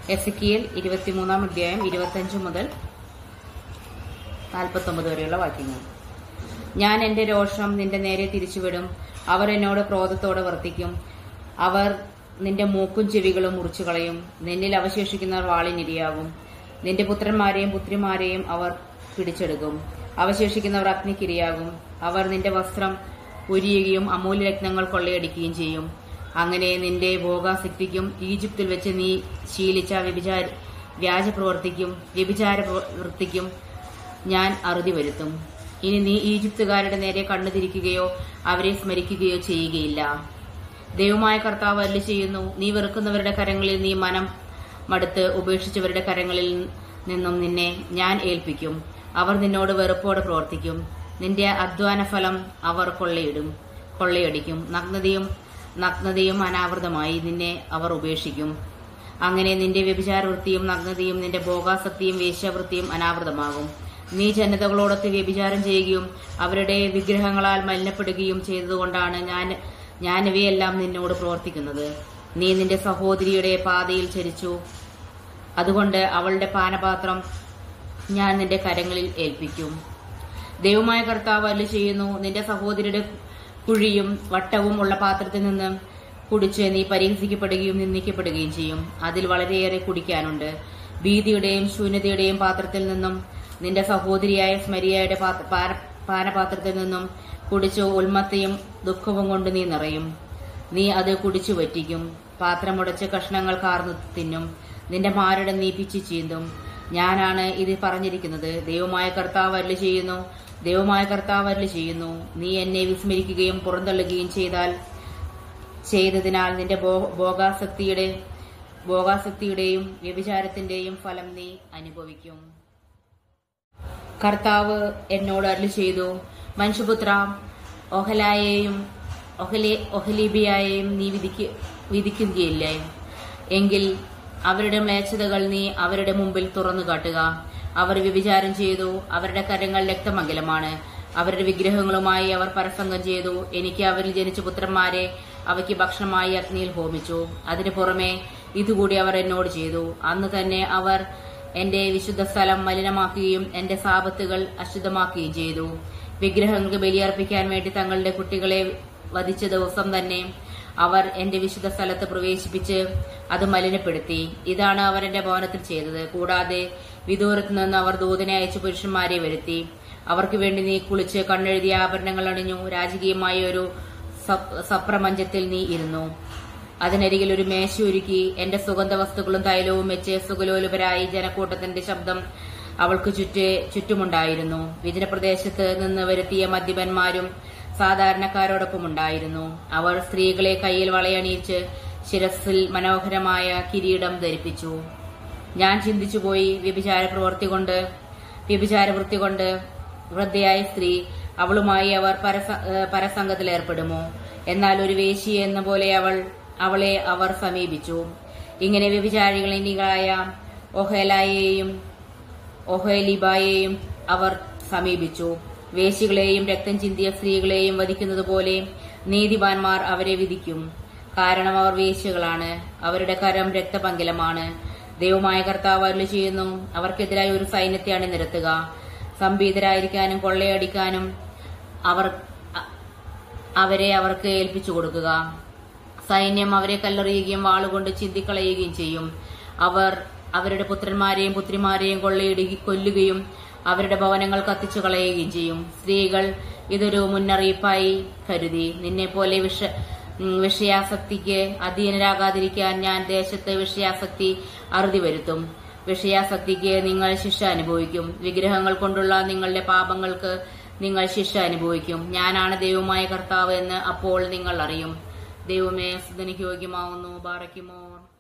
എസിക്കിയൽ ഇരുപത്തിമൂന്നാം അധ്യായം ഇരുപത്തഞ്ച് മുതൽ നാൽപ്പത്തൊമ്പത് വരെയുള്ള വാക്യങ്ങൾ ഞാൻ എന്റെ രോഷം നിന്റെ നേരെ തിരിച്ചുവിടും അവർ എന്നോട് ക്രോധത്തോടെ വർത്തിക്കും അവർ നിന്റെ മൂക്കും ചെവികളും മുറിച്ചു കളയും നിന്നിൽ അവശേഷിക്കുന്നവർ വാളിനിരയാകും നിന്റെ പുത്രന്മാരെയും പുത്രിമാരെയും അവർ പിടിച്ചെടുക്കും അവശേഷിക്കുന്നവർ അഗ്നിക്കിരയാകും അവർ നിന്റെ വസ്ത്രം ഉരിയുകയും അമൂല്യരത്നങ്ങൾ കൊള്ളയടിക്കുകയും ചെയ്യും അങ്ങനെ നിന്റെ ഭോഗാസക്തിക്കും ഈജിപ്തിൽ വെച്ച് നീ ശീലിച്ച വ്യഭിചാര വ്യാജ പ്രവർത്തിക്കും വ്യഭിചാര പ്രവൃത്തിക്കും ഞാൻ അറുതി വരുത്തും ഇനി നീ ഈജിപ്തുകാരുടെ നേരെ കണ്ണു തിരിക്കുകയോ അവരെ സ്മരിക്കുകയോ ചെയ്യുകയില്ല ദൈവമായ കർത്താവ് അല്ല ചെയ്യുന്നു നീ വെറുക്കുന്നവരുടെ കരങ്ങളിൽ നീ മനം മടുത്ത് ഉപേക്ഷിച്ചവരുടെ കരങ്ങളിൽ നിന്നും നിന്നെ ഞാൻ ഏൽപ്പിക്കും അവർ നിന്നോട് വെറുപ്പോടെ പ്രവർത്തിക്കും നിന്റെ അധ്വാന ഫലം അവർ കൊള്ളയിടും കൊള്ളയടിക്കും നഗ്നതയും നഗ്നതയും അനാവൃതമായി നിന്നെ അവർ ഉപേക്ഷിക്കും അങ്ങനെ നിന്റെ വ്യഭിചാരവൃത്തിയും നഗ്നതയും നിന്റെ ഭോഗാസക്തിയും വേശ്യാവൃത്തിയും അനാവൃതമാകും നീ ജനതകളോടൊത്ത് വ്യഭിചാരം ചെയ്യുകയും അവരുടെ വിഗ്രഹങ്ങളാൽ മലിനപ്പെടുകയും ചെയ്തതുകൊണ്ടാണ് ഞാൻ ഞാൻ ഇവയെല്ലാം നിന്നോട് പ്രവർത്തിക്കുന്നത് നീ നിന്റെ സഹോദരിയുടെ പാതയിൽ ചരിച്ചു അതുകൊണ്ട് അവളുടെ പാനപാത്രം ഞാൻ നിന്റെ കരങ്ങളിൽ ഏൽപ്പിക്കും ദൈവമായ കർത്താവ് അല്ല ചെയ്യുന്നു നിന്റെ സഹോദരിയുടെ കുഴിയും വട്ടവും ഉള്ള പാത്രത്തിൽ നിന്ന് കുടിച്ച് നീ പരിഹസിക്കപ്പെടുകയും നിന്ദിക്കപ്പെടുകയും ചെയ്യും അതിൽ വളരെയേറെ കുടിക്കാനുണ്ട് ഭീതിയുടെയും ശൂന്യതയുടെയും പാത്രത്തിൽ നിന്നും നിന്റെ സഹോദരിയായ സ്മരിയയുടെ പാത്ര- പാന- പാനപാത്രത്തിൽ നിന്നും കുടിച്ച് ഉന്മത്തയും ദുഃഖവും കൊണ്ട് നീ നിറയും നീ അത് കുടിച്ചു വറ്റിക്കും പാത്രമുടച്ച് കഷ്ണങ്ങൾ കാർന്നു തിന്നും നിന്റെ മാരട നീ പിച്ചു ചീന്തും ഞാനാണ് ഇത് പറഞ്ഞിരിക്കുന്നത് ദൈവമായ കർത്താവ് അല്ല ചെയ്യുന്നു ദൈവമായ കർത്താവ് അല്ല ചെയ്യുന്നു നീ എന്നെ വിസ്മരിക്കുകയും പുറന്തള്ളുകയും ചെയ്താൽ ചെയ്തതിനാൽ നിന്റെ ഭോ- ഭോഗാസക്തിയുടെ ഭോഗാസക്തിയുടെയും വ്യഭിചാരത്തിന്റെയും ഫലം നീ അനുഭവിക്കും കർത്താവ് എന്നോട് അരുളി ചെയ്തു മനുഷ്യപുത്ര ഒഹലായെയും ഒഹലെ ഒഹലീബിയായെയും നീ വിധിക്ക വിധിക്കുകയില്ലേ എങ്കിൽ അവരുടെ മ്ലേച്ഛതകൾ നീ അവരുടെ മുമ്പിൽ തുറന്നു കാട്ടുക അവർ വ്യഭിചാരം ചെയ്തു അവരുടെ കരങ്ങൾ രക്തമംഗലമാണ് അവരുടെ വിഗ്രഹങ്ങളുമായി അവർ പരസംഗം ചെയ്തു എനിക്ക് അവരിൽ ജനിച്ച പുത്രന്മാരെ അവയ്ക്ക് ഭക്ഷണമായി അഗ്നിയിൽ ഹോമിച്ചു അതിനു പുറമെ ഇതുകൂടി അവർ എന്നോട് ചെയ്തു അന്ന് തന്നെ അവർ എന്റെ വിശുദ്ധ സ്ഥലം മലിനമാക്കുകയും എന്റെ സാപത്തുകൾ അശുദ്ധമാക്കുകയും ചെയ്തു വിഗ്രഹങ്ങൾക്ക് ബലിയർപ്പിക്കാൻ വേണ്ടി തങ്ങളുടെ കുട്ടികളെ വധിച്ച ദിവസം തന്നെ അവർ എന്റെ വിശുദ്ധ സ്ഥലത്ത് പ്രവേശിപ്പിച്ച് അത് മലിനപ്പെടുത്തി ഇതാണ് അവർ എന്റെ ഭവനത്തിൽ ചെയ്തത് കൂടാതെ വിദൂരത്ത് നിന്ന് അവർ ദൂതനെ അയച്ച പുരുഷന്മാരെ വരുത്തി അവർക്ക് വേണ്ടി നീ കുളിച്ച് കണ്ണെഴുതിയ ആഭരണങ്ങൾ അണിഞ്ഞു രാജകീയമായ ഒരു സപ്- സപ്രമഞ്ചത്തിൽ നീ ഇരുന്നു അതിനരികിൽ ഒരു മേശ ഒരുക്കി എന്റെ സുഗന്ധ വസ്തുക്കളും തൈലവും വെച്ച് സുഖലോലുപരായി ജനക്കൂട്ടത്തിന്റെ ശബ്ദം അവൾക്ക് ചുറ്റേ ചുറ്റുമുണ്ടായിരുന്നു വിജനപ്രദേശത്ത് നിന്ന് വരുത്തിയ മദ്യപന്മാരും സാധാരണക്കാരോടൊപ്പം ഉണ്ടായിരുന്നു അവർ സ്ത്രീകളെ കയ്യിൽ വളയണിയിച്ച് ശിരസിൽ മനോഹരമായ കിരീടം ധരിപ്പിച്ചു ഞാൻ ചിന്തിച്ചുപോയി വ്യഭിചാര പ്രവൃത്തി കൊണ്ട് വ്യഭിചാരവൃത്തി കൊണ്ട് വൃദ്ധയായ സ്ത്രീ അവളുമായി അവർ പരസ- ഏഹ് പരസംഗത്തിലേർപ്പെടുമോ എന്നാൽ ഒരു വേശി എന്ന പോലെ അവൾ അവളെ അവർ സമീപിച്ചു ഇങ്ങനെ വ്യഭിചാരികളായ ഒഹേലായെയും ഒഹേലിബായെയും അവർ സമീപിച്ചു വേശികളെയും രക്തം ചിന്തിയ സ്ത്രീകളെയും വധിക്കുന്നത് പോലെ നീതിമാന്മാർ അവരെ വിധിക്കും കാരണം അവർ വേശ്യകളാണ് അവരുടെ കരം രക്തപങ്കിലമാണ് ദൈവമായ കർത്താവ് അരുളി ചെയ്യുന്നു അവർക്കെതിരായി ഒരു സൈന്യത്തെ അണിനിരത്തുക സംഭീതരായിരിക്കാനും കൊള്ളയടിക്കാനും അവർ അ- അവരെ അവർക്ക് ഏൽപ്പിച്ചു കൊടുക്കുക സൈന്യം അവരെ കല്ലെറിയുകയും വാളുകൊണ്ട് ചിന്തിക്കളയുകയും ചെയ്യും അവർ അവരുടെ പുത്രന്മാരെയും പുത്രിമാരെയും കൊള്ളയിടുക കൊല്ലുകയും അവരുടെ ഭവനങ്ങൾ കത്തിച്ചു കളയുകയും ചെയ്യും സ്ത്രീകൾ ഇതൊരു മുന്നറിയിപ്പായി കരുതി നിന്നെ പോലെ വിഷ ഉം, വിഷയാസക്തിക്ക് അധീനരാകാതിരിക്കാൻ ഞാൻ ദേശത്ത് വിഷയാസക്തി അറുതി വരുത്തും വിഷയാസക്തിക്ക് നിങ്ങൾ ശിക്ഷ അനുഭവിക്കും വിഗ്രഹങ്ങൾ കൊണ്ടുള്ള നിങ്ങളുടെ പാപങ്ങൾക്ക് നിങ്ങൾ ശിക്ഷ അനുഭവിക്കും ഞാനാണ് ദൈവമായ കർത്താവ് എന്ന് അപ്പോൾ നിങ്ങൾ അറിയും ദൈവമേ സ്തുതിക്ക് യോഗ്യമാവുന്നു ബാറയ്ക്കുമോ